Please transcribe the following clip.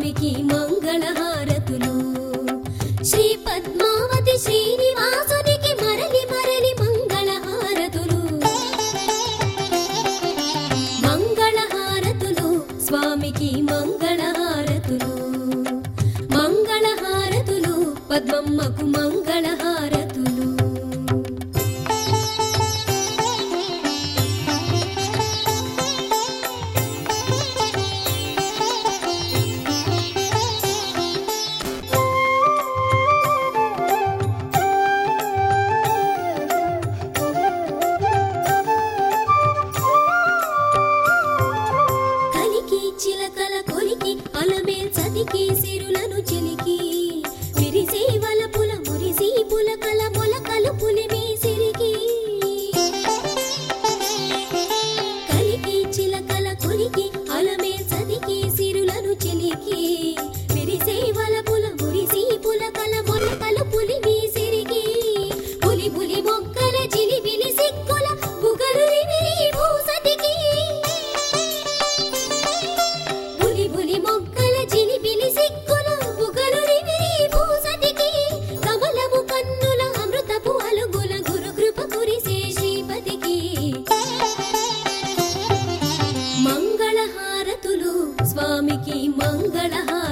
స్వామికి మంగళహారతులు శ్రీ పద్మావతి శ్రీనివాసునికి మరలి మరలి మంగళహారతులు మంగళహారతులు స్వామికి మంగళహారతులు మంగళహారతులు పద్మమ్మకు మంగళహారతులు కలికి చిలకల కొలికి అలమేల్ చతికి సిరులను చిలికి విరిసే వలపుల మురిసి పులకల మొలకలు పులిమి సిరికి కలికి చిలకల కొలికి అలమేల్ చతికి సిరులను చిలికి విరిసే వలపుల మురిసి పులకల మొలకలు పులిమి సిరికి పులి పులి మొక్కల చిలిబిలి సిక్కుల బుగలు రివిరి భూసతికి బులి బులి మొక్కల చిలిపిలి సిక్కుల బుగలు రివిరి భూసతికి కమలము కన్నుల అమృతపు అలుగుల గురు కృప కురిసే శ్రీపతికి మంగళహారతులు స్వామికి మంగళహారతులు